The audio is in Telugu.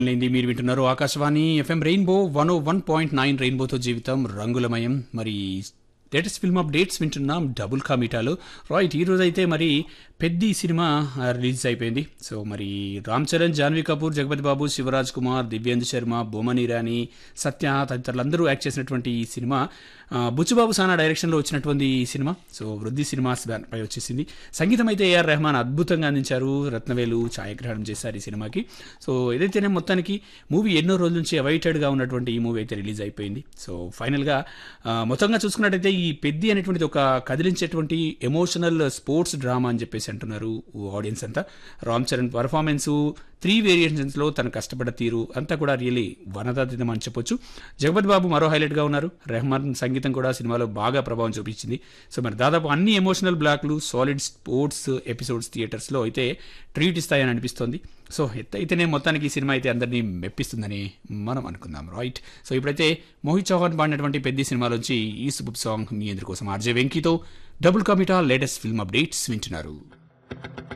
లేంది మీరు వింటున్నారు Akashvani FM rainbow one O one point nine రెయిన్బోతో జీవితం రంగులమయం మరి లేటెస్ట్ ఫిల్మ్ అప్డేట్స్ వింటున్నాం డబుల్ కామిటాలో రైట్ ఈ రోజు అయితే మరి పెద్ద సినిమా ఆ, రిలీజ్ అయిపోయింది సో మరి రామ్ చరణ్ జాన్వీ కపూర్ జగపతి బాబు శివరాజ్ కుమార్ దివ్యేందు శర్మ బొమ్మని ఇరానీ సత్య తదితరులందరూ యాక్ట్ చేసినటువంటి ఈ సినిమా ఆ, బుచ్చుబాబు సానా డైరెక్షన్లో వచ్చినటువంటి ఈ cinema so Vriddhi cinemas banner పై వచ్చేసింది సంగీతం అయితే ఏఆర్ రెహమాన్ అద్భుతంగా అందించారు రత్నవేలు ఛాయాగ్రహణం చేశారు ఈ సినిమాకి సో ఏదైతేనే మొత్తానికి మూవీ ఎన్నో రోజుల నుంచి అవైటెడ్గా ఉన్నటువంటి ఈ మూవీ అయితే రిలీజ్ అయిపోయింది సో ఫైనల్గా ఆ, మొత్తంగా చూసుకున్నట్టయితే ఈ పెద్ది అనేటువంటిది ఒక కదిలించేటువంటి ఎమోషనల్ స్పోర్ట్స్ డ్రామా అని చెప్పేసి అంటున్నారు ఆడియన్స్ అంతా రామ్ చరణ్ పర్ఫార్మెన్సు త్రీ వేరియేషన్స్లో తను కష్టపడ్డ తీరు అంతా కూడా రియలీ వనదాతీతం అని చెప్పొచ్చు జగపతి బాబు మరో హైలైట్గా ఉన్నారు రెహమాన్ సంగీతం కూడా సినిమాలో బాగా ప్రభావం చూపించింది సో మరి దాదాపు అన్ని ఎమోషనల్ బ్లాక్లు సాలిడ్ స్పోర్ట్స్ ఎపిసోడ్స్ థియేటర్స్లో అయితే ట్రీట్ ఇస్తాయని అనిపిస్తోంది సో అయితేనే మొత్తానికి ఈ సినిమా అయితే అందరినీ మెప్పిస్తుందని మనం అనుకుందాం రైట్ సో ఇప్పుడైతే మోహిత్ చౌహాన్ పాడినటువంటి పెద్ద సినిమాలోంచి ఈ సూపర్ సాంగ్ మీ అందరి కోసం ఆర్జే వెంకీతో double ka meetha latest film updates వింటున్నారు